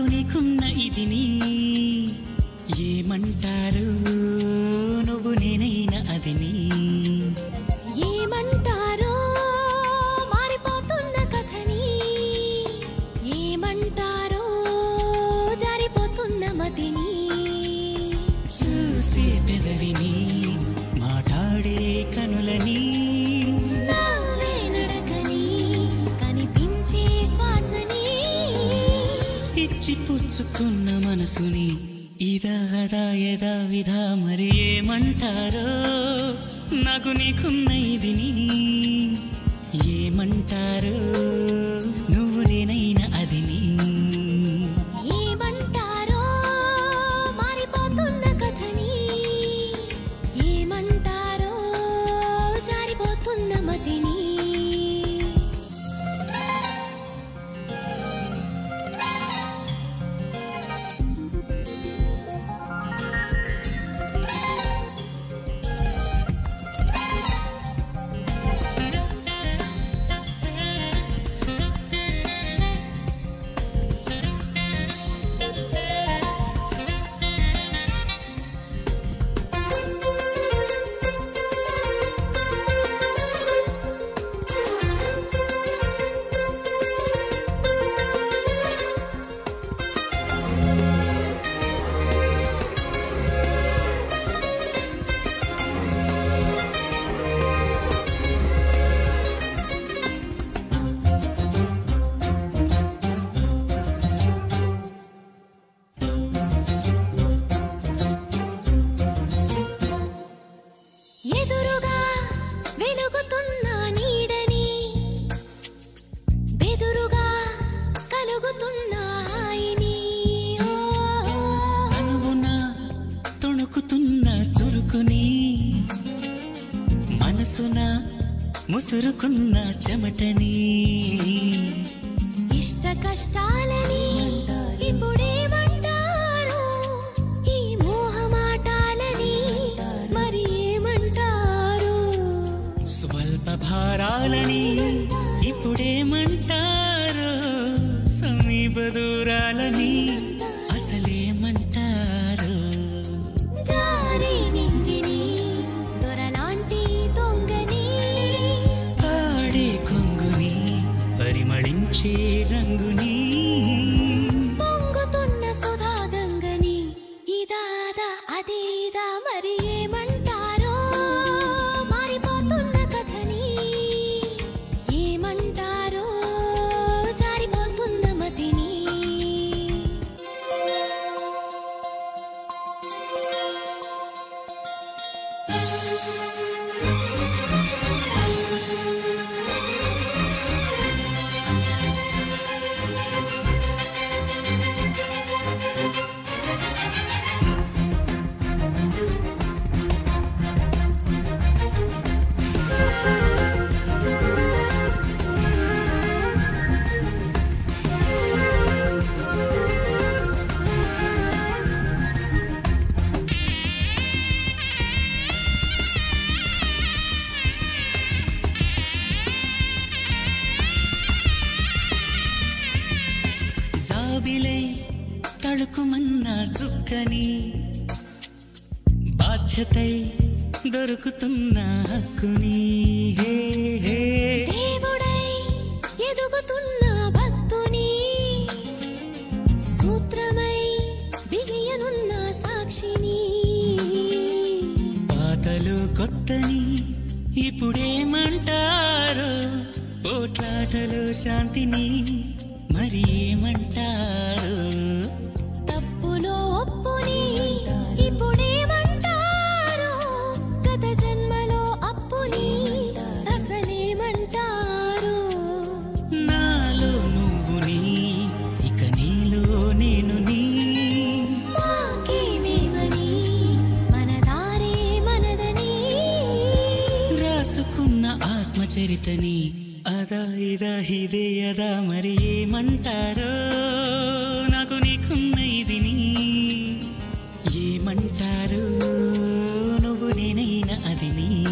నాకు నీకున్న ఇది నీ ఏమంటారు నువ్వు నేనైనా అది నీ ఏమంటారో మారిపోతున్న కథని ఏమంటారో జారిపోతున్న మతిని చూసే పెదవిని మాట్లాడే కనులని నవ్వే నడకని కనిపించే శ్వాసని ఇచ్చి పుచ్చుకున్న మనసుని ఇదా అదా యదా విధా మరి ఏమంటారో నాకు నీకున్న ఇది నీ ఏమంటారో నువ్వు నేనైనా అది నీ ఏమంటారో మారిపోతున్న కథని ఏమంటారో జారిపోతున్న మతిని ఎదురుగా వెలుగుతున్న నీడని బెదురుగా కలుగుతున్న హాయిని ఓ, అనువున తొణుకుతున్న చురుకుని మనసున ముసురుకున్న చెమటని ఇష్ట కష్టాలని ఇప్పుడేమంటారు ఈ మోహమాటాలని మరి ఏమంటారు స్వల్ప భారాలని ఇప్పుడేమంటారు సమీప దూరాలని అసలేమంటారు జారే నింగిని దొరలాంటి దొంగని పాడే కొంగుని పరిమళించే రంగుని పొంగుతున్న సుధా గంగని ఇదాదా అదేదా మరి ఏమంటారో మారిపోతున్న కథని ఏమంటారో జారిపోతున్న మతిని జాబిలై తళుకుమన్న చుక్కని బాధ్యతై దొరుకుతున్న హక్కుని హే హే దేవుడై ఎదుగుతున్న భక్తుని సూత్రమై బిగియనున్న సాక్షిని పాతలు కొత్తని ఇప్పుడేమంటారు పోట్లాటలు శాంతిని మరి ఏమంటారు తప్పులో ఒప్పుని ఇప్పుడేమంటారు గత జన్మలో అప్పుని అసలేమంటారు నాలో నువ్వు నీ ఇక నీలో నేను నీ మాకేమేమని మన దారే మనదని రాసుకున్న ఆత్మచరితని అదా ఇదా ఇదే అదా మరి ఏమంటారో నాకు నీకున్న ఇది నీ ఏమంటారు నువ్వు నేనైనా అది నీ